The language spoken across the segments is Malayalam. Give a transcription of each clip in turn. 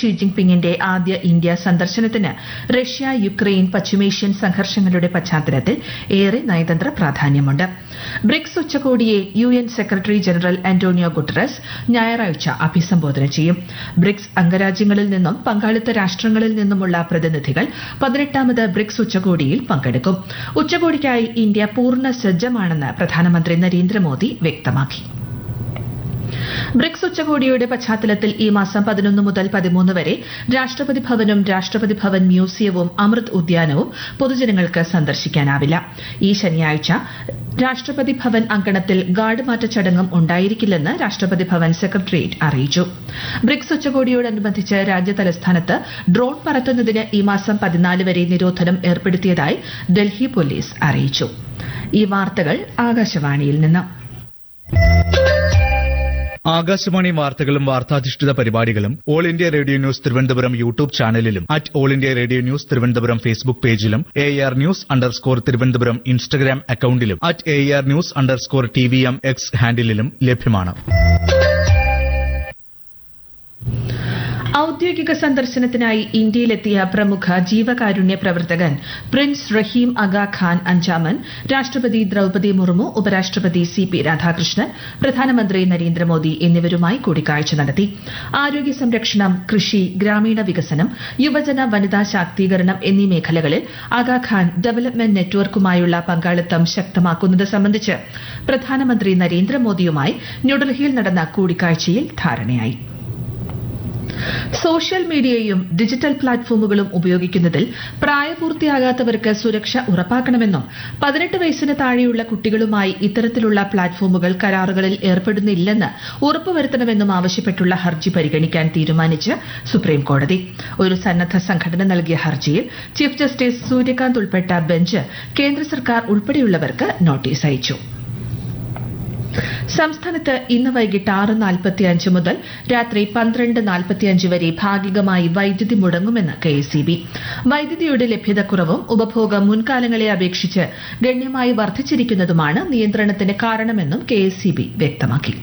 ഷീ ജിൻപിങ്ങിന്റെ ആദ്യ ഇന്ത്യ സന്ദർശനത്തിന് റഷ്യ യുക്രൈൻ പശ്ചിമേഷ്യൻ സംഘർഷങ്ങളുടെ പശ്ചാത്തലത്തിൽ ഏറെ നയതന്ത്ര പ്രാധാന്യമുണ്ട് ബ്രിക്സ് ഉച്ചകോടിയെ U N secretary general Antonio Guterres ഞായറാഴ്ച അഭിസംബോധന ചെയ്യും ബ്രിക്സ് അംഗരാജ്യങ്ങളിൽ നിന്നും പങ്കാളിത്ത രാഷ്ട്രങ്ങളിൽ നിന്നുമുള്ള പ്രതിനിധികൾ പതിനെട്ടാമത് ബ്രിക്സ് ഉച്ചകോടിയിൽ പങ്കെടുക്കും ഉച്ചകോടിക്കായി ഇന്ത്യ പൂർണ്ണ സജ്ജമാണെന്ന് പ്രധാനമന്ത്രി നരേന്ദ്രമോദി വ്യക്തമാക്കി ബ്രിക്സ് ഉച്ചകോടിയുടെ പശ്ചാത്തലത്തിൽ ഈ മാസം പതിനൊന്ന് മുതൽ പതിമൂന്ന് വരെ രാഷ്ട്രപതി ഭവനും രാഷ്ട്രപതി ഭവൻ മ്യൂസിയവും അമൃത് ഉദ്യാനവും പൊതുജനങ്ങൾക്ക് സന്ദർശിക്കാനാവില്ല ഈ ശനിയാഴ്ച രാഷ്ട്രപതി ഭവൻ അങ്കണത്തിൽ ഗാർഡ് മാറ്റ ചടങ്ങും ഉണ്ടായിരിക്കില്ലെന്ന് രാഷ്ട്രപതി ഭവൻ സെക്രട്ടേറിയറ്റ് അറിയിച്ചു ബ്രിക്സ് ഉച്ചകോടിയോടനുബന്ധിച്ച് രാജ്യതലസ്ഥാനത്ത് ഡ്രോൺ പറത്തുന്നതിന് ഈ മാസം പതിനാല് വരെ നിരോധനം ഏർപ്പെടുത്തിയതായി ഡൽഹി പോലീസ് അറിയിച്ചു ഈ വാർത്തകൾ ആകാശവാണിയിൽ നിന്ന് ആകാശവാണി വാർത്തകളും വാർത്താധിഷ്ഠിത പരിപാടികളും all India radio news Thiruvananthapuram YouTube ചാനലിലും at all India radio news Thiruvananthapuram Facebook പേജിലും A R news underscore Thiruvananthapuram Instagram അക്കൌണ്ടിലും at A R news underscore T V M X ഹാൻഡിലും ലഭ്യമാണ് ഔദ്യോഗിക സന്ദർശനത്തിനായി ഇന്ത്യയിലെത്തിയ പ്രമുഖ ജീവകാരുണ്യ പ്രവർത്തകൻ പ്രിൻസ് റഹീം അഗ ഖാൻ അഞ്ചാമൻ രാഷ്ട്രപതി ദ്രൌപതി മുർമു ഉപരാഷ്ട്രപതി സി പി രാധാകൃഷ്ണൻ പ്രധാനമന്ത്രി നരേന്ദ്രമോദി എന്നിവരുമായി കൂടിക്കാഴ്ച നടത്തി ആരോഗ്യ സംരക്ഷണം കൃഷി ഗ്രാമീണ വികസനം യുവജന വനിതാ ശാക്തീകരണം എന്നീ മേഖലകളിൽ അഗ ഖാൻ ഡെവലപ്മെന്റ് നെറ്റ്വർക്കുമായുള്ള പങ്കാളിത്തം ശക്തമാക്കുന്നത് സംബന്ധിച്ച് പ്രധാനമന്ത്രി നരേന്ദ്രമോദിയുമായി ന്യൂഡൽഹിയിൽ നടന്ന കൂടിക്കാഴ്ചയിൽ ധാരണയായി സോഷ്യൽ മീഡിയയും ഡിജിറ്റൽ പ്ലാറ്റ്ഫോമുകളും ഉപയോഗിക്കുന്നതിൽ പ്രായപൂർത്തിയാകാത്തവർക്ക് സുരക്ഷ ഉറപ്പാക്കണമെന്നും പതിനെട്ട് വയസ്സിന് താഴെയുള്ള കുട്ടികളുമായി ഇത്തരത്തിലുള്ള പ്ലാറ്റ്ഫോമുകൾ കരാറുകളിൽ ഏർപ്പെടുന്നില്ലെന്ന് ഉറപ്പുവരുത്തണമെന്നും ആവശ്യപ്പെട്ടുള്ള ഹർജി പരിഗണിക്കാൻ തീരുമാനിച്ച് സുപ്രീംകോടതി ഒരു സന്നദ്ധ സംഘടന നൽകിയ ഹർജിയിൽ ചീഫ് ജസ്റ്റിസ് സൂര്യകാന്ത് ഉൾപ്പെട്ട ബെഞ്ച് കേന്ദ്ര സർക്കാർ ഉൾപ്പെടെയുള്ളവർക്ക് നോട്ടീസ് അയച്ചു സംസ്ഥാനത്ത് ഇന്ന് വൈകിട്ട് ആറ് നാൽപ്പത്തിയഞ്ച് മുതൽ രാത്രി പന്ത്രണ്ട് നാൽപ്പത്തിയഞ്ച് വരെ ഭാഗികമായി വൈദ്യുതി മുടങ്ങുമെന്ന് കെ എസ് വൈദ്യുതിയുടെ ലഭ്യതക്കുറവും ഉപഭോഗം മുൻകാലങ്ങളെ അപേക്ഷിച്ച് ഗണ്യമായി വർദ്ധിച്ചിരിക്കുന്നതുമാണ് നിയന്ത്രണത്തിന് കാരണമെന്നും കെ വ്യക്തമാക്കി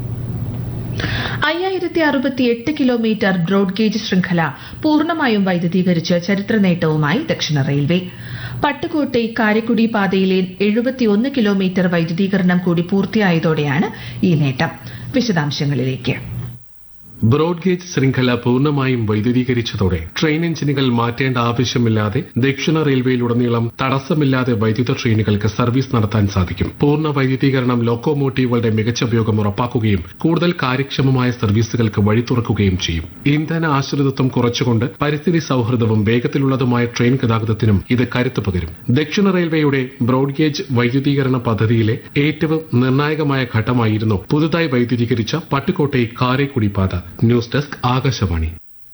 അയ്യായിരത്തി അറുപത്തിയെട്ട് കിലോമീറ്റർ ബ്രോഡ്ഗേജ് ശൃംഖല പൂർണ്ണമായും വൈദ്യുതീകരിച്ച് ചരിത്ര നേട്ടവുമായി ദക്ഷിണ റെയിൽവേ പട്ടുകോട്ടെ കാരക്കുടി പാതയിലെ എഴുപത്തിയൊന്ന് കിലോമീറ്റർ വൈദ്യുതീകരണം കൂടി പൂർത്തിയായതോടെയാണ് ഈ നേട്ടം വിശദാംശങ്ങളിലേക്ക് ബ്രോഡ്ഗേജ് ശൃംഖല പൂർണ്ണമായും വൈദ്യുതീകരിച്ചതോടെ ട്രെയിൻ എഞ്ചിനുകൾ മാറ്റേണ്ട ആവശ്യമില്ലാതെ ദക്ഷിണ റെയിൽവേയിലുടനീളം തടസ്സമില്ലാതെ വൈദ്യുത ട്രെയിനുകൾക്ക് സർവീസ് നടത്താൻ സാധിക്കും പൂർണ്ണ വൈദ്യുതീകരണം ലോക്കോമോട്ടീവുകളുടെ മികച്ച ഉപയോഗം ഉറപ്പാക്കുകയും കൂടുതൽ കാര്യക്ഷമമായ സർവീസുകൾക്ക് വഴി തുറക്കുകയും ചെയ്യും ഇന്ധന ആശ്രിതത്വം കുറച്ചുകൊണ്ട് പരിസ്ഥിതി സൌഹൃദവും വേഗത്തിലുള്ളതുമായ ട്രെയിൻ ഗതാഗതത്തിനും ഇത് കരുത്ത് പകരും ദക്ഷിണ റെയിൽവേയുടെ ബ്രോഡ്ഗേജ് വൈദ്യുതീകരണ പദ്ധതിയിലെ ഏറ്റവും നിർണായകമായ ഘട്ടമായിരുന്നു പുതുതായി വൈദ്യുതീകരിച്ച പട്ടുകോട്ടെ കാരേക്കുടി പാത ന്യൂസ് ഡെസ്ക് ആകാശവാണി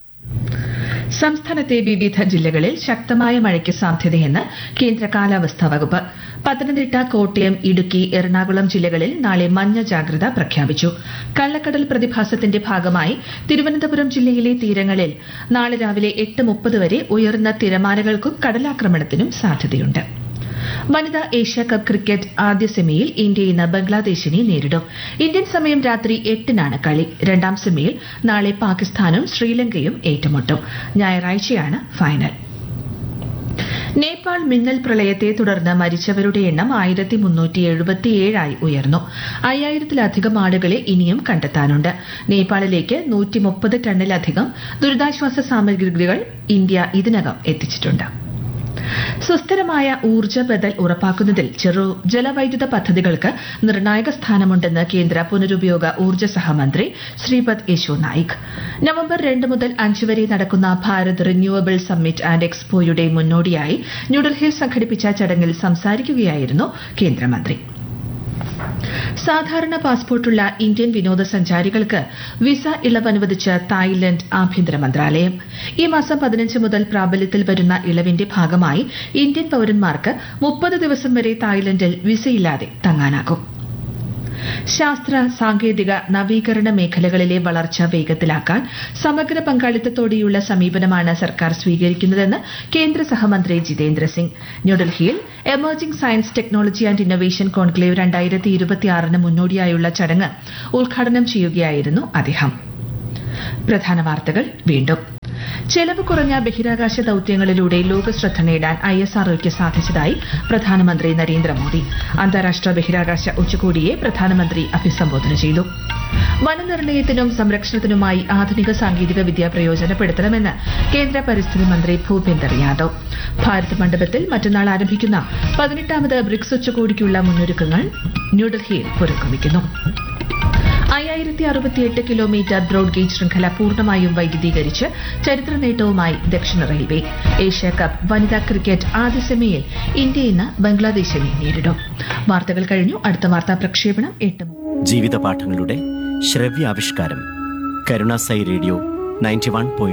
സംസ്ഥാനത്തെ വിവിധ ജില്ലകളിൽ ശക്തമായ മഴയ്ക്ക് സാധ്യതയെന്ന് കേന്ദ്ര കാലാവസ്ഥാ വകുപ്പ് പത്തനംതിട്ട കോട്ടയം ഇടുക്കി എറണാകുളം ജില്ലകളിൽ നാളെ മഞ്ഞ ജാഗ്രത പ്രഖ്യാപിച്ചു കള്ളക്കടൽ പ്രതിഭാസത്തിന്റെ ഭാഗമായി തിരുവനന്തപുരം ജില്ലയിലെ തീരങ്ങളിൽ നാളെ രാവിലെ എട്ട് മുപ്പത് വരെ ഉയർന്ന തിരമാലകൾക്കും കടലാക്രമണത്തിനും സാധ്യതയുണ്ട് വനിതാ ഏഷ്യ കപ്പ് ക്രിക്കറ്റ് ആദ്യ സെമിയിൽ ഇന്ത്യ ഇന്ന് ബംഗ്ലാദേശിനെ നേരിടും ഇന്ത്യൻ സമയം രാത്രി എട്ടിനാണ് കളി രണ്ടാം സെമിയിൽ നാളെ പാകിസ്ഥാനും ശ്രീലങ്കയും ഏറ്റുമുട്ടും ഞായറാഴ്ചയാണ് ഫൈനൽ നേപ്പാൾ മിന്നൽ പ്രളയത്തെ തുടർന്ന് മരിച്ചവരുടെ എണ്ണം ആയിരത്തി മുന്നൂറ്റി എഴുപത്തിയേഴായി ഉയർന്നു അയ്യായിരത്തിലധികം ആളുകളെ ഇനിയും കണ്ടെത്താനുണ്ട് നേപ്പാളിലേക്ക് നൂറ്റി മുപ്പത് ടണ്ണിലധികം ദുരിതാശ്വാസ സാമഗ്രികൾ ഇന്ത്യ ഇതിനകം എത്തിച്ചിട്ടുണ്ട് സുസ്ഥിരമായ ഊർജ്ജ ബദൽ ഉറപ്പാക്കുന്നതിൽ ചെറു ജലവൈദ്യുത പദ്ധതികൾക്ക് നിർണായക സ്ഥാനമുണ്ടെന്ന് കേന്ദ്ര പുനരുപയോഗ ഊർജ്ജ സഹമന്ത്രി ശ്രീപദ് യശോ നായിക് നവംബർ രണ്ട് മുതൽ അഞ്ച് വരെ നടക്കുന്ന ഭാരത് റിന്യൂവബിൾ സമ്മിറ്റ് ആൻഡ് എക്സ്പോയുടെ മുന്നോടിയായി ന്യൂഡൽഹിയിൽ സംഘടിപ്പിച്ച ചടങ്ങിൽ സംസാരിക്കുകയായിരുന്നു കേന്ദ്രമന്ത്രി സാധാരണ പാസ്പോർട്ടുള്ള ഇന്ത്യൻ വിനോദസഞ്ചാരികൾക്ക് വിസ ഇളവ് അനുവദിച്ച് തായ്ലൻഡ് ആഭ്യന്തര മന്ത്രാലയം ഈ മാസം പതിനഞ്ച് മുതൽ പ്രാബല്യത്തിൽ വരുന്ന ഇളവിന്റെ ഭാഗമായി ഇന്ത്യൻ പൌരന്മാർക്ക് മുപ്പത് ദിവസം വരെ തായ്ലൻഡിൽ വിസയില്ലാതെ തങ്ങാനാകും ശാസ്ത്ര സാങ്കേതിക നവീകരണ മേഖലകളിലെ വളർച്ച വേഗത്തിലാക്കാൻ സമഗ്ര പങ്കാളിത്തത്തോടെയുള്ള സമീപനമാണ് സർക്കാർ സ്വീകരിക്കുന്നതെന്ന് കേന്ദ്ര സഹമന്ത്രി ജിതേന്ദ്ര സിംഗ് ന്യൂഡൽഹിയിൽ emerging science technology and innovation conclave രണ്ടായിരത്തി ഇരുപത്തിയാറിന് മുന്നോടിയായുള്ള ചടങ്ങ് ഉദ്ഘാടനം ചെയ്യുകയായിരുന്നു അദ്ദേഹം പ്രധാന വാർത്തകൾ വീണ്ടും ചെലവ് കുറഞ്ഞ ബഹിരാകാശ ദൌത്യങ്ങളിലൂടെ ലോകശ്രദ്ധ നേടാൻ ഐ എസ് ആർഒയ്ക്ക് സാധിച്ചതായി പ്രധാനമന്ത്രി നരേന്ദ്രമോദി അന്താരാഷ്ട്ര ബഹിരാകാശ ഉച്ചകോടിയെ പ്രധാനമന്ത്രി അഭിസംബോധന ചെയ്തു വനനിർണയത്തിനും സംരക്ഷണത്തിനുമായി ആധുനിക സാങ്കേതിക വിദ്യ പ്രയോജനപ്പെടുത്തണമെന്ന് കേന്ദ്ര പരിസ്ഥിതി മന്ത്രി ഭൂപേന്ദർ യാദവ് ഭാരത് മണ്ഡപത്തിൽ മറ്റന്നാൾ ആരംഭിക്കുന്ന പതിനെട്ടാമത് ബ്രിക്സ് ഉച്ചകോടിക്കുള്ള മുന്നൊരുക്കങ്ങൾ ന്യൂഡൽഹിയിൽ പുരോഗമിക്കുന്നു അയ്യായിരത്തി അറുപത്തിയെട്ട് കിലോമീറ്റർ ബ്രോഡ് ഗേജ് ശൃംഖല പൂർണ്ണമായും വൈദ്യുതീകരിച്ച് ചരിത്ര നേട്ടവുമായി ദക്ഷിണ റെയിൽവേ ഏഷ്യ കപ്പ് വനിതാ ക്രിക്കറ്റ് ആദ്യ സെമിയിൽ ഇന്ത്യ ഇന്ന് ബംഗ്ലാദേശിനെ നേരിടും വാർത്തകൾ കഴിഞ്ഞു അടുത്ത വാർത്താ പ്രക്ഷേപണം എട്ട് മുപ്പത്. ജീവിത പാഠങ്ങളുടെ ശ്രവ്യാവിഷ്കാരം കരുണാസൈ റേഡിയോ നയൻറ്റി വൺ